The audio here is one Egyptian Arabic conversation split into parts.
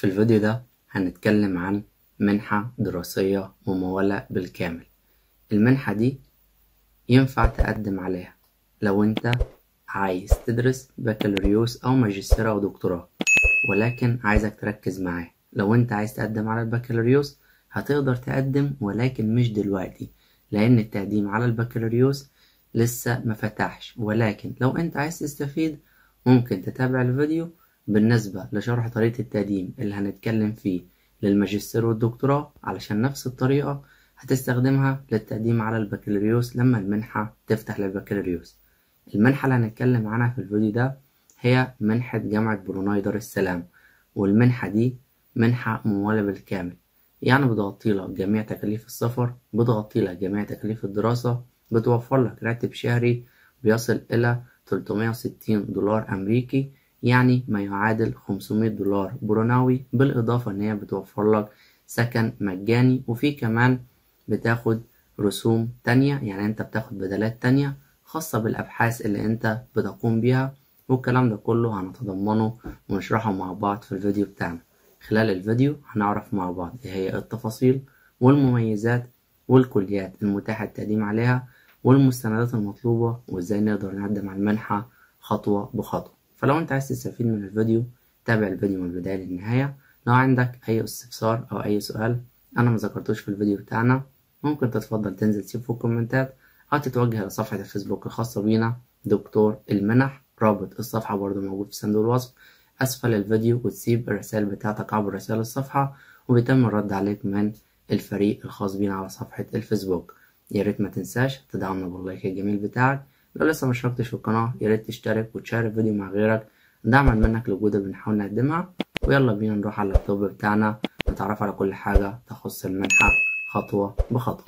في الفيديو ده هنتكلم عن منحة دراسية ممولة بالكامل المنحة دي ينفع تقدم عليها لو انت عايز تدرس بكالوريوس او ماجستير او دكتوراه ولكن عايزك تركز معايا لو انت عايز تقدم على البكالوريوس هتقدر تقدم ولكن مش دلوقتي لان التقديم على البكالوريوس لسه ما فتحش ولكن لو انت عايز تستفيد ممكن تتابع الفيديو بالنسبة لشرح طريقة التقديم اللي هنتكلم فيه للماجستير والدكتوراه علشان نفس الطريقة هتستخدمها للتقديم على البكالوريوس لما المنحة تفتح للبكالوريوس المنحة اللي هنتكلم عنها في الفيديو ده هي منحة جامعة بروناي دار السلام والمنحة دي منحة ممولة بالكامل يعني بتغطي لك جميع تكاليف السفر بتغطي لك جميع تكاليف الدراسة بتوفر لك راتب شهري بيصل إلى 360 دولار أمريكي يعني ما يعادل 500 دولار بروناوي بالإضافة إن هي بتوفر لك سكن مجاني وفي كمان بتاخد رسوم تانية يعني أنت بتاخد بدلات تانية خاصة بالأبحاث اللي أنت بتقوم بيها والكلام ده كله هنتضمنه ونشرحه مع بعض في الفيديو بتاعنا خلال الفيديو هنعرف مع بعض ايه هي التفاصيل والمميزات والكليات المتاحة التقديم عليها والمستندات المطلوبة وازاي نقدر نقدم على المنحة خطوة بخطوة فلو انت عايز تستفيد من الفيديو تابع الفيديو من البداية للنهاية لو عندك أي استفسار أو أي سؤال أنا مذكرتوش في الفيديو بتاعنا ممكن تتفضل تنزل تسيب في الكومنتات أو تتوجه لصفحة الفيسبوك الخاصة بينا دكتور المنح رابط الصفحة برضو موجود في صندوق الوصف أسفل الفيديو وتسيب الرسائل بتاعتك عبر رسائل الصفحة وبيتم الرد عليك من الفريق الخاص بينا على صفحة الفيسبوك يا ريت ما تنساش تدعمنا باللايك الجميل بتاعك لو لسه ما اشتركتش في القناة يا ريت تشترك وتشارك الفيديو مع غيرك دعما منك للجهود اللي بنحاول نقدمها ويلا بينا نروح على اللابتوب بتاعنا نتعرف على كل حاجة تخص المنحة خطوة بخطوة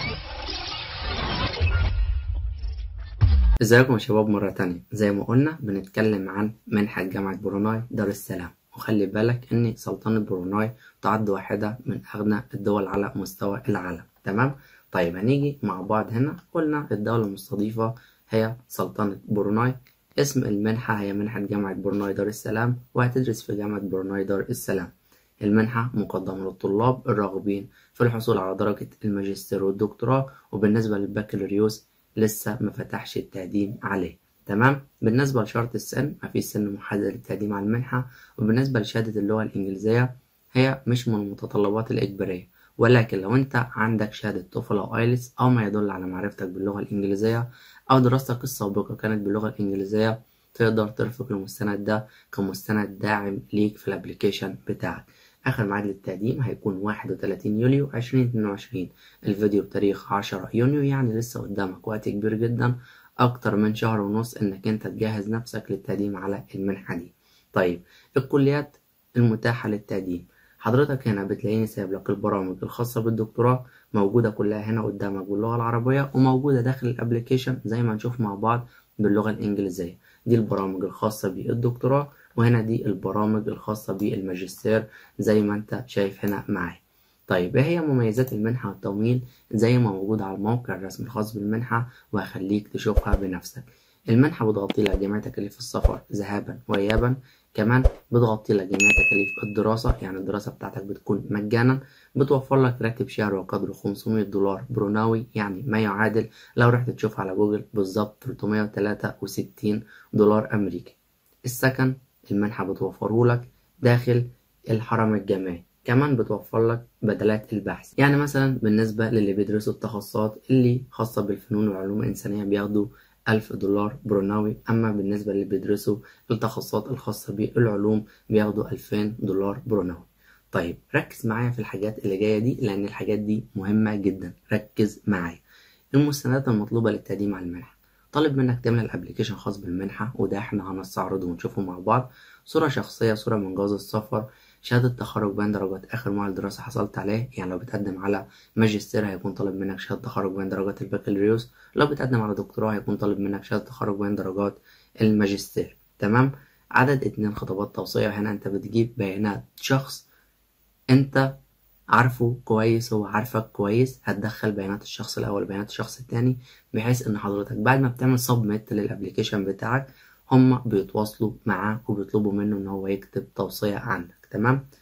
ازيكم يا شباب مرة تانية زي ما قلنا بنتكلم عن منحة جامعة بروناي دار السلام وخلي بالك ان سلطنة بروناي تعد واحدة من اغنى الدول على مستوى العالم تمام طيب هنيجي مع بعض هنا قلنا الدولة المستضيفة هي سلطنة بروناي اسم المنحة هي منحة جامعة بروناي دار السلام وهتدرس في جامعة بروناي دار السلام المنحة مقدمة للطلاب الراغبين في الحصول على درجة الماجستير والدكتوراه وبالنسبة للبكالوريوس لسه ما فتحش التقديم عليه تمام بالنسبة لشرط السن مفيش سن محدد للتقديم على المنحة وبالنسبة لشهادة اللغة الإنجليزية هي مش من المتطلبات الإجبارية ولكن لو انت عندك شهادة توفل أو آيلتس أو ما يدل على معرفتك باللغة الإنجليزية أو دراستك السابقة كانت باللغة الإنجليزية تقدر ترفق المستند ده كمستند داعم ليك في الابليكيشن بتاعك آخر ميعاد للتقديم هيكون واحد وتلاتين يوليو عشرين اتنين وعشرين الفيديو بتاريخ عشرة يونيو يعني لسه قدامك وقت كبير جدا أكتر من شهر ونص إنك أنت تجهز نفسك للتقديم على المنحة دي طيب الكليات المتاحة للتقديم حضرتك هنا بتلاقيني سايب لك البرامج الخاصة بالدكتوراه موجودة كلها هنا قدامك باللغة العربية وموجودة داخل الابليكيشن زي ما نشوف مع بعض باللغة الإنجليزية دي البرامج الخاصة بالدكتوراه وهنا دي البرامج الخاصة بالماجستير زي ما انت شايف هنا معايا طيب ايه هي مميزات المنحة والتمويل زي ما موجود على الموقع الرسمي الخاص بالمنحة وهخليك تشوفها بنفسك المنحة بتغطي لك جميع تكاليف السفر ذهابا وإيابا كمان بتغطي لك جميع تكاليف الدراسة يعني الدراسة بتاعتك بتكون مجانا بتوفر لك راتب شهري وقدره 500 دولار بروناوي يعني ما يعادل لو رحت تشوف على جوجل بالظبط 363 دولار أمريكي السكن المنحة بتوفره لك داخل الحرم الجامعي كمان بتوفر لك بدلات البحث يعني مثلا بالنسبة للي بيدرسوا التخصصات اللي خاصة بالفنون والعلوم الإنسانية بياخدوا ألف دولار بروناوي أما بالنسبة للي بيدرسوا التخصصات الخاصة بالعلوم بياخدوا ألفين دولار بروناوي طيب ركز معايا في الحاجات اللي جاية دي لأن الحاجات دي مهمة جدا ركز معايا المستندات المطلوبة للتقديم على المنحة طالب منك تعمل الابلكيشن خاص بالمنحة وده احنا هنستعرضه ونشوفه مع بعض صورة شخصية صورة من جواز السفر شهادة تخرج بين درجات آخر معهد دراسة حصلت عليه يعني لو بتقدم على ماجستير هيكون طالب منك شهادة تخرج بين درجات البكالوريوس لو بتقدم على دكتوراه هيكون طالب منك شهادة تخرج بين درجات الماجستير تمام عدد اتنين خطابات توصية هنا انت بتجيب بيانات شخص انت عارفه كويس هو عارفك كويس هتدخل بيانات الشخص الاول بيانات الشخص التاني بحيث ان حضرتك بعد ما بتعمل سبميت للابليكيشن بتاعك هما بيتواصلوا معاه وبيطلبوا منه ان هو يكتب توصية عنك تمام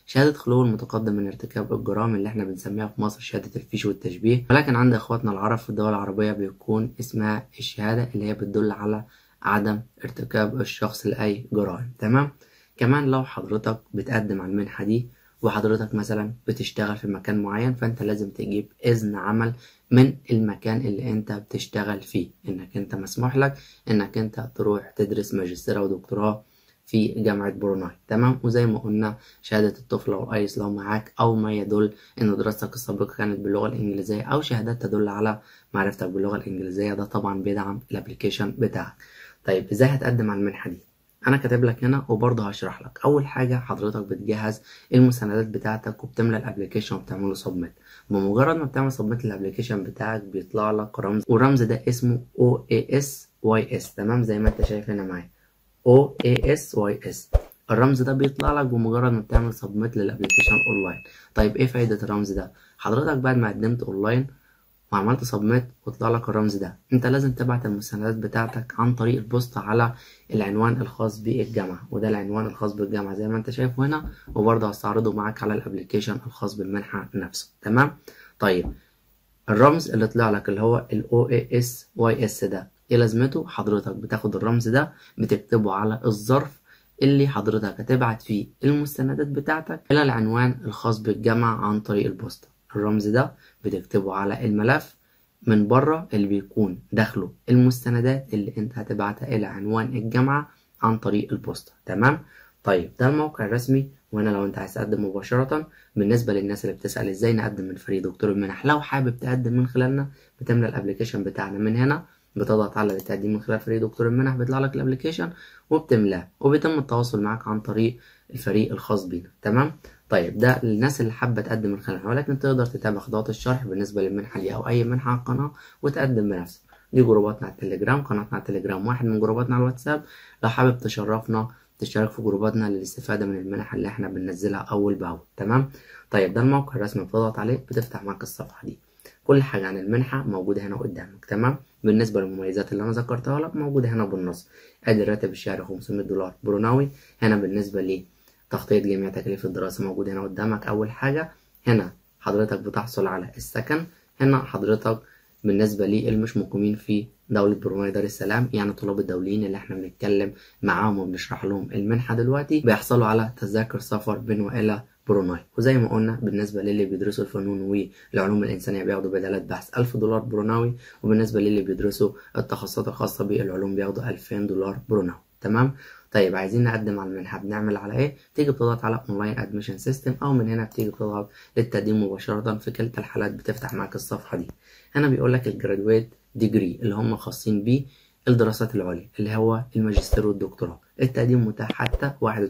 شهادة خلو المتقدم من ارتكاب الجرائم اللي احنا بنسميها في مصر شهادة الفيش والتشبيه ولكن عند اخواتنا العرب في الدول العربية بيكون اسمها الشهادة اللي هي بتدل على عدم ارتكاب الشخص لأي جرائم تمام كمان لو حضرتك بتقدم على المنحة دي وحضرتك مثلا بتشتغل في مكان معين فانت لازم تجيب اذن عمل من المكان اللي انت بتشتغل فيه انك انت مسموح لك انك انت تروح تدرس ماجستير او دكتوراه في جامعة بروناي تمام وزي ما قلنا شهادة الطفل أو أيس لو معاك أو ما يدل إن دراستك السابقة كانت باللغة الإنجليزية أو شهادات تدل على معرفتك باللغة الإنجليزية ده طبعا بيدعم الأبليكيشن بتاعك طيب إزاي هتقدم على المنحة دي انا كاتب لك هنا وبرضه هشرح لك اول حاجه حضرتك بتجهز المستندات بتاعتك وبتملى الابلكيشن وبتعمله سبميت بمجرد ما بتعمل سبميت للابلكيشن بتاعك بيطلع لك رمز والرمز ده اسمه OAS YS تمام زي ما انت شايف هنا معايا OAS YS الرمز ده بيطلع لك بمجرد ما بتعمل سبميت للابلكيشن اونلاين طيب ايه فايده الرمز ده حضرتك بعد ما قدمت اونلاين وعملت سبميت وطلع لك الرمز ده انت لازم تبعت المستندات بتاعتك عن طريق البوسطة على العنوان الخاص بالجامعة وده العنوان الخاص بالجامعة زي ما انت شايفه هنا وبرضه هستعرضه معاك على الابليكيشن الخاص بالمنحة نفسه تمام طيب الرمز اللي طلع لك اللي هو ال OAS YS ده ايه لازمته حضرتك بتاخد الرمز ده بتكتبه على الظرف اللي حضرتك هتبعت فيه المستندات بتاعتك الى العنوان الخاص بالجامعة عن طريق البوسطة الرمز ده بتكتبه على الملف من بره اللي بيكون داخله المستندات اللي انت هتبعتها الى عنوان الجامعة عن طريق البوسطة تمام طيب ده الموقع الرسمي وهنا لو انت عايز تقدم مباشرة بالنسبة للناس اللي بتسأل ازاي نقدم من فريق دكتور المنح لو حابب تقدم من خلالنا بتملى الابليكيشن بتاعنا من هنا بتضغط على التقديم من خلال فريق دكتور المنح بيطلع لك الابليكيشن وبتملاه وبيتم التواصل معاك عن طريق الفريق الخاص بينا تمام طيب ده للناس اللي حابة تقدم من خلالها ولكن تقدر تتابع خطوات الشرح بالنسبة للمنحة دي أو أي منحة على القناة وتقدم بنفسك دي جروباتنا على التليجرام قناتنا على التليجرام واحد من جروباتنا على الواتساب لو حابب تشرفنا تشترك في جروباتنا للاستفادة من المنح اللي احنا بننزلها أول بأول تمام طيب ده الموقع الرسمي بتضغط عليه بتفتح معاك الصفحة دي كل حاجة عن المنحة موجودة هنا قدامك تمام بالنسبة للمميزات اللي أنا ذكرتها لك موجودة هنا بالنص أدي الراتب الشهري 500 دولار بروناوي هنا بالنسبة لي تغطية جميع تكاليف الدراسة موجود هنا قدامك أول حاجة هنا حضرتك بتحصل على السكن هنا حضرتك بالنسبة لي اللي مش مقيمين في دولة بروناي دار السلام يعني الطلاب الدوليين اللي احنا بنتكلم معاهم وبنشرح لهم المنحة دلوقتي بيحصلوا على تذاكر سفر بين وإلى بروناي وزي ما قلنا بالنسبة للي بيدرسوا الفنون والعلوم الإنسانية بياخدوا بدلات بحث 1000 دولار بروناوي وبالنسبة للي بيدرسوا التخصصات الخاصة بالعلوم بياخدوا 2000 دولار بروناوي تمام طيب عايزين نقدم على المنحة بنعمل على ايه تيجي بتضغط على اونلاين ادميشن سيستم او من هنا بتيجي بتضغط للتقديم مباشرة في كلتا الحالات بتفتح معاك الصفحة دي هنا بيقول لك الجرادويت ديجري اللي هم خاصين بيه الدراسات العليا اللي هو الماجستير والدكتوراه التقديم متاح حتى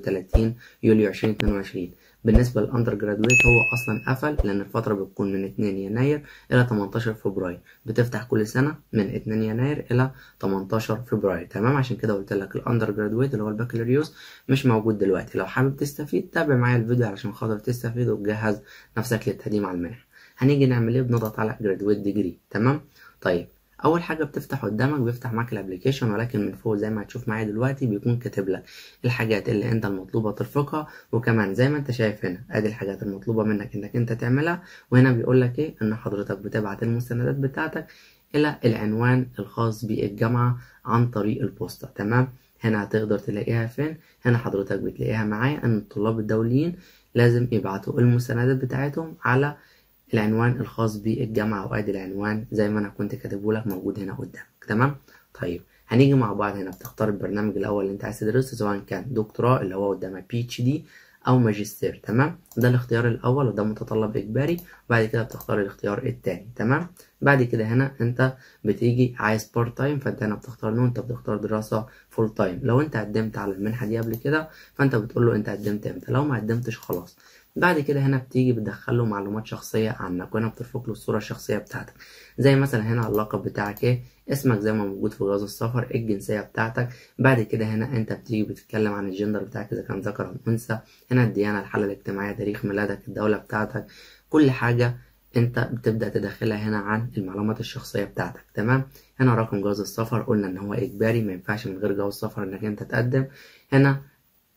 31 يوليو 2022 بالنسبة للأندر جرادويت هو أصلا قفل لأن الفترة بتكون من 2 يناير إلى 18 فبراير بتفتح كل سنة من 2 يناير إلى 18 فبراير تمام عشان كده قلت لك الأندر جرادويت اللي هو البكالوريوس مش موجود دلوقتي لو حابب تستفيد تابع معايا الفيديو علشان خاطر تستفيد وتجهز نفسك للتقديم على المنح هنيجي نعمل ايه بنضغط على جرادويت ديجري تمام طيب اول حاجه بتفتح قدامك بيفتح معاك الابلكيشن ولكن من فوق زي ما هتشوف معايا دلوقتي بيكون كاتب لك الحاجات اللي انت المطلوبه ترفقها وكمان زي ما انت شايف هنا ادي الحاجات المطلوبه منك انك انت تعملها وهنا بيقول لك ايه ان حضرتك بتبعت المستندات بتاعتك الى العنوان الخاص بالجامعه عن طريق البوسطه تمام هنا هتقدر تلاقيها فين هنا حضرتك بتلاقيها معايا ان الطلاب الدوليين لازم يبعتوا المستندات بتاعتهم على العنوان الخاص بالجامعة وادي العنوان زي ما انا كنت كاتبه لك موجود هنا قدامك تمام طيب هنيجي مع بعض هنا بتختار البرنامج الاول اللي انت عايز تدرسه سواء كان دكتوراه اللي هو قدامك بي اتش دي او ماجستير تمام ده الاختيار الاول وده متطلب اجباري وبعد كده بتختار الاختيار التاني تمام بعد كده هنا انت بتيجي عايز بارت تايم فانت هنا بتختار نو انت بتختار دراسة فول تايم لو انت قدمت على المنحة دي قبل كده فانت بتقول له انت قدمت امتى لو ما قدمتش خلاص بعد كده هنا بتيجي بتدخل له معلومات شخصية عنك وهنا بترفق له الصورة الشخصية بتاعتك زي مثلا هنا اللقب بتاعك ايه اسمك زي ما موجود في جواز السفر الجنسية بتاعتك بعد كده هنا انت بتيجي بتتكلم عن الجندر بتاعك اذا كان ذكر او انثى هنا الديانة الحالة الاجتماعية تاريخ ميلادك الدولة بتاعتك كل حاجة انت بتبدأ تدخلها هنا عن المعلومات الشخصية بتاعتك تمام هنا رقم جواز السفر قلنا ان هو اجباري ما ينفعش من غير جواز السفر انك انت تقدم هنا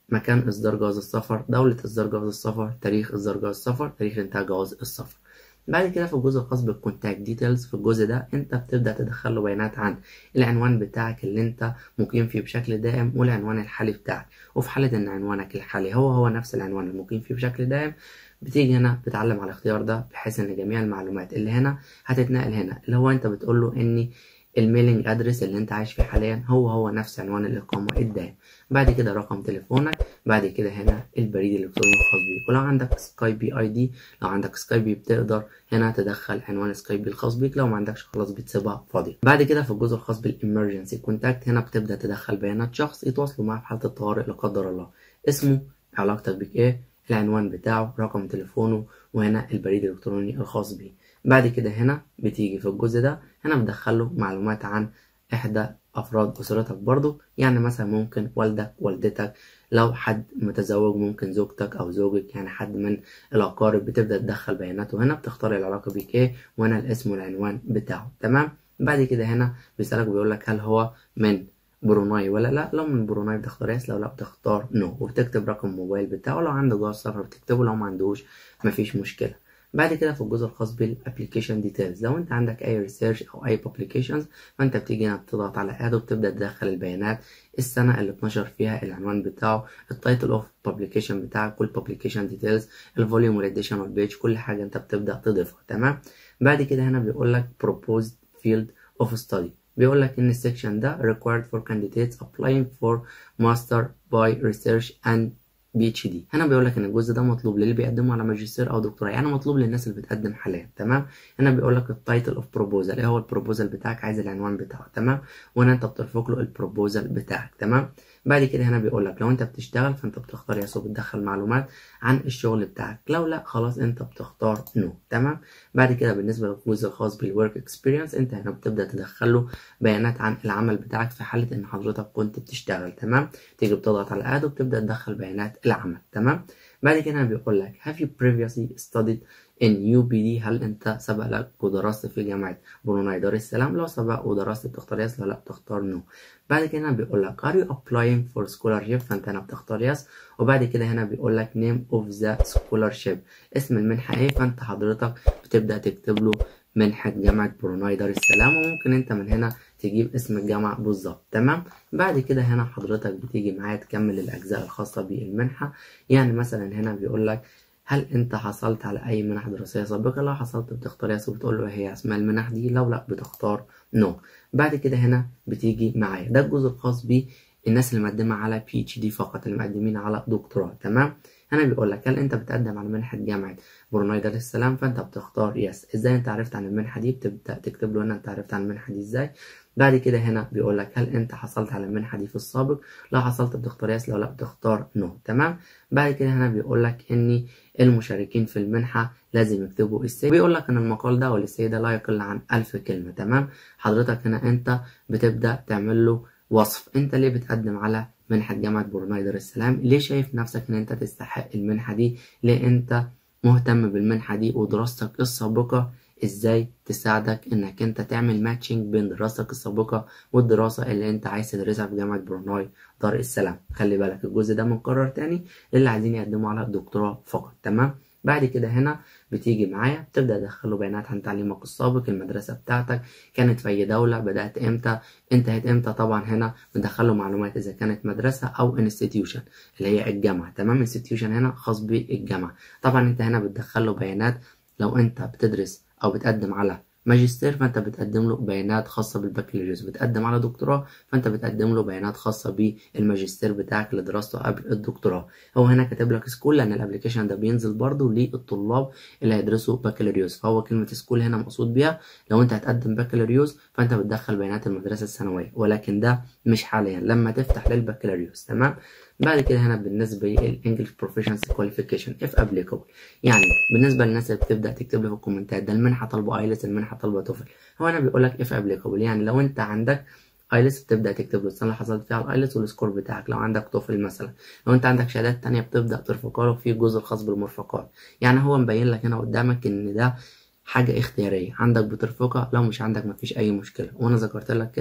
مكان إصدار جواز السفر دولة إصدار جواز السفر تاريخ إصدار جواز السفر تاريخ إنتهاء جواز السفر بعد كده في الجزء الخاص بالكونتاكت ديتيلز في الجزء ده انت بتبدا تدخل له بيانات عن العنوان بتاعك اللي انت مقيم فيه بشكل دائم والعنوان الحالي بتاعك وفي حاله ان عنوانك الحالي هو هو نفس العنوان المقيم فيه بشكل دائم بتيجي هنا بتعلم على الاختيار ده بحيث ان جميع المعلومات اللي هنا هتتنقل هنا اللي هو انت بتقول له اني الميلينج ادرس اللي انت عايش فيه حاليا هو هو نفس عنوان الاقامه الدائم بعد كده رقم تليفونك بعد كده هنا البريد الالكتروني الخاص بيك ولو عندك سكاي بي اي دي لو عندك سكاي بي بتقدر هنا تدخل عنوان سكاي بي الخاص بيك لو ما عندكش خلاص بتسيبها فاضيه بعد كده في الجزء الخاص بالامرجنسي كونتاكت هنا بتبدا تدخل بيانات شخص يتواصلوا معاه في حاله الطوارئ لا قدر الله اسمه علاقتك بك ايه العنوان بتاعه رقم تليفونه وهنا البريد الالكتروني الخاص بيه بعد كده هنا بتيجي في الجزء ده هنا بتدخله معلومات عن احدى افراد اسرتك برضو يعني مثلا ممكن والدك والدتك لو حد متزوج ممكن زوجتك او زوجك يعني حد من الاقارب بتبدا تدخل بياناته هنا بتختار العلاقه بيك ايه وهنا الاسم والعنوان بتاعه تمام بعد كده هنا بيسالك بيقول لك هل هو من بروناي ولا لا لو من بروناي بتختار يس لو لا بتختار نو وبتكتب رقم الموبايل بتاعه لو عنده جواز سفر بتكتبه لو ما عندوش مفيش مشكله بعد كده في الجزء الخاص بالابلكيشن ديتيلز لو انت عندك اي ريسيرش او اي بابليكيشنز فانت بتيجي هنا بتضغط على اد وبتبدا تدخل البيانات السنه اللي اتنشر فيها العنوان بتاعه التايتل اوف بابليكيشن بتاعك والبابليكيشن ديتيلز الفوليوم والاديشن والبيج كل حاجه انت بتبدا تضيفها تمام بعد كده هنا بيقول لك proposed field of study بيقول لك ان السكشن ده required for candidates applying for master by research and بي اتش دي هنا بيقول لك ان الجزء ده مطلوب للي بيقدموا على ماجستير او دكتوراه يعني مطلوب للناس اللي بتقدم حاليا تمام هنا بيقول لك التايتل اوف بروبوزال ايه هو البروبوزال بتاعك عايز العنوان بتاعه تمام وهنا انت بترفق له البروبوزال بتاعك تمام بعد كده هنا بيقول لك لو انت بتشتغل فانت بتختار يس وبتدخل معلومات عن الشغل بتاعك لو لا خلاص انت بتختار نو تمام بعد كده بالنسبه للجزء الخاص بالورك اكسبيرينس انت هنا بتبدا تدخل له بيانات عن العمل بتاعك في حاله ان حضرتك كنت بتشتغل تمام تيجي بتضغط على اد وبتبدا تدخل بيانات العمل تمام بعد كده بيقول لك have you previously studied in UBD هل انت سبق لك ودرست في جامعة بروناي دار السلام لو سبق ودرست بتختار يس لو لا بتختار نو بعد كده بيقول لك are you applying for scholarship فانت هنا بتختار يس وبعد كده هنا بيقول لك name of the scholarship اسم المنحة ايه فانت حضرتك بتبدأ تكتب له منحة جامعة بروناي دار السلام وممكن انت من هنا تجيب اسم الجامعة بالظبط تمام بعد كده هنا حضرتك بتيجي معايا تكمل الأجزاء الخاصة بالمنحة يعني مثلا هنا بيقول لك هل انت حصلت على اي منح دراسيه سابقه لو حصلت بتختار يس وبتقول له هي اسماء المنح دي لو لا بتختار نو no. بعد كده هنا بتيجي معايا ده الجزء الخاص بالناس اللي مقدمه على بي اتش دي فقط اللي مقدمين على دكتوراه تمام هنا بيقول لك هل انت بتقدم على منحه جامعه بروناي دار السلام فانت بتختار يس ازاي انت عرفت عن المنحه دي بتبدا تكتب له هنا انت عرفت عن المنحه دي ازاي بعد كده هنا بيقول لك هل انت حصلت على المنحه دي في السابق لو حصلت بتختار يس لو لا بتختار نو تمام بعد كده هنا بيقول لك ان المشاركين في المنحه لازم يكتبوا السي بيقول لك ان المقال ده والسي ده لا يقل عن ألف كلمه تمام حضرتك هنا انت بتبدا تعمل له وصف انت ليه بتقدم على منحة جامعة بروناي دار السلام ليه شايف نفسك ان انت تستحق المنحة دي ليه انت مهتم بالمنحة دي ودراستك السابقة ازاي تساعدك انك انت تعمل ماتشنج بين دراستك السابقة والدراسة اللي انت عايز تدرسها في جامعة بروناي دار السلام خلي بالك الجزء ده مكرر تاني للي عايزين يقدموا على الدكتوراه فقط تمام بعد كده هنا بتيجي معايا تبدا تدخله بيانات عن تعليمك السابق المدرسه بتاعتك كانت في اي دوله بدات امتى انتهت امتى طبعا هنا بندخله معلومات اذا كانت مدرسه او انستتيوشن اللي هي الجامعه تمام انستتيوشن هنا خاص بالجامعه طبعا انت هنا بتدخله بيانات لو انت بتدرس او بتقدم على ماجستير فانت بتقدم له بيانات خاصه بالبكالوريوس بتقدم على دكتوراه فانت بتقدم له بيانات خاصه بالماجستير بتاعك اللي درسته قبل الدكتوراه هو هنا كاتب لك سكول لان الابلكيشن ده بينزل برضه للطلاب اللي هيدرسوا بكالوريوس فهو كلمه سكول هنا مقصود بيها لو انت هتقدم بكالوريوس فانت بتدخل بيانات المدرسه الثانويه ولكن ده مش حاليا لما تفتح للبكالوريوس تمام بعد كده هنا بالنسبة للإنجلش بروفيشنسي كواليفيكيشن if applicable يعني بالنسبة للناس اللي بتبدأ تكتب لي في الكومنتات ده المنحة طالبة ايلتس المنحة طالبة توفل هو هنا بيقول لك if applicable يعني لو أنت عندك ايلتس بتبدا تكتب له السنه اللي حصلت فيها الايلتس والسكور بتاعك لو عندك توفل مثلا لو انت عندك شهادات تانية بتبدا ترفقها له في الجزء الخاص بالمرفقات يعني هو مبين لك هنا قدامك ان ده حاجه اختياريه عندك بترفقها لو مش عندك مفيش اي مشكله وانا ذكرت لك كده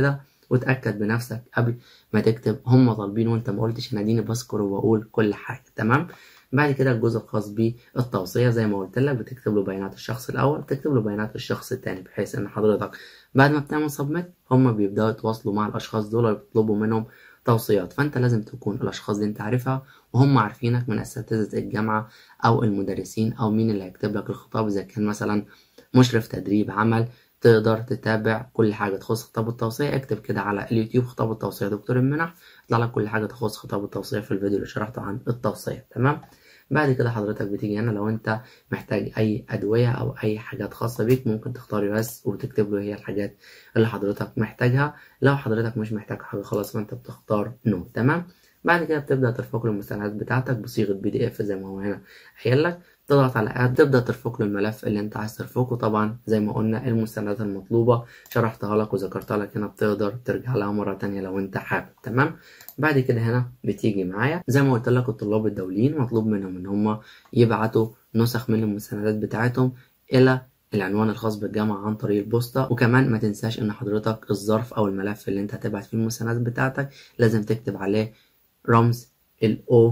وتأكد بنفسك قبل ما تكتب هم طالبين وانت ما قلتش انا اديني بذكر وبقول كل حاجة تمام بعد كده الجزء الخاص بالتوصية زي ما قلت لك بتكتب له بيانات الشخص الأول بتكتب له بيانات الشخص التاني بحيث إن حضرتك بعد ما بتعمل سبميت هما بيبدأوا يتواصلوا مع الأشخاص دول ويطلبوا منهم توصيات فأنت لازم تكون الأشخاص دي أنت عارفها وهم عارفينك من أساتذة الجامعة أو المدرسين أو مين اللي هيكتب لك الخطاب إذا كان مثلا مشرف تدريب عمل تقدر تتابع كل حاجة تخص خطاب التوصية اكتب كده على اليوتيوب خطاب التوصية دكتور المنح يطلع لك كل حاجة تخص خطاب التوصية في الفيديو اللي شرحته عن التوصية تمام بعد كده حضرتك بتيجي هنا لو انت محتاج اي ادوية او اي حاجات خاصة بيك ممكن تختار يس وتكتب له هي الحاجات اللي حضرتك محتاجها لو حضرتك مش محتاج حاجة خلاص فانت بتختار نو تمام بعد كده بتبدأ ترفق له المستندات بتاعتك بصيغة بي دي اف زي ما هو هنا قايل لك تضغط على اد تبدا ترفق له الملف اللي انت عايز ترفقه طبعا زي ما قلنا المستندات المطلوبه شرحتها لك وذكرتها لك هنا بتقدر ترجع لها مره تانية لو انت حابب تمام بعد كده هنا بتيجي معايا زي ما قلت لك الطلاب الدوليين مطلوب منهم ان هم يبعتوا نسخ من المستندات بتاعتهم الى العنوان الخاص بالجامعة عن طريق البوسطة وكمان ما تنساش ان حضرتك الظرف او الملف اللي انت هتبعت فيه المستندات بتاعتك لازم تكتب عليه رمز ال O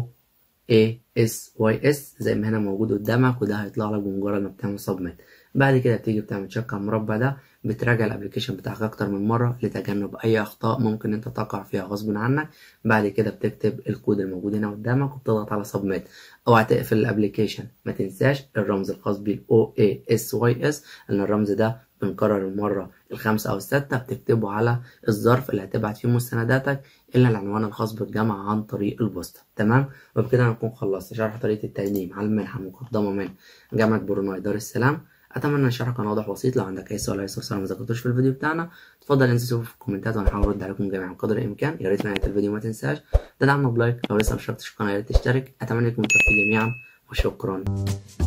A S Y S زي ما هنا موجود قدامك وده هيطلع لك بمجرد ما بتعمل سبميت بعد كده بتيجي بتعمل تشيك على المربع ده بتراجع الابلكيشن بتاعك اكتر من مره لتجنب اي اخطاء ممكن انت تقع فيها غصب عنك بعد كده بتكتب الكود الموجود هنا قدامك وبتضغط على سبميت اوعى تقفل الابلكيشن ما تنساش الرمز الخاص بال O A S Y S ان الرمز ده بنكرر المرة الخامسة أو الستة بتكتبه على الظرف اللي هتبعت فيه مستنداتك إلا العنوان الخاص بالجامعة عن طريق البوسطة تمام وبكده نكون خلصت شرح طريقة التقديم على المنحة المقدمة من جامعة بروناي دار السلام أتمنى إن الشرح كان واضح وبسيط لو عندك أي سؤال أو استفسار ما ذكرتوش في الفيديو بتاعنا اتفضل انزل شوف في الكومنتات وأنا هحاول أرد عليكم جميعا قدر الإمكان يا ريت في نهاية الفيديو ما تنساش تدعمنا بلايك لو لسه مشتركتش في القناة يا ريت تشترك أتمنى لكم التوفيق جميعا وشكرا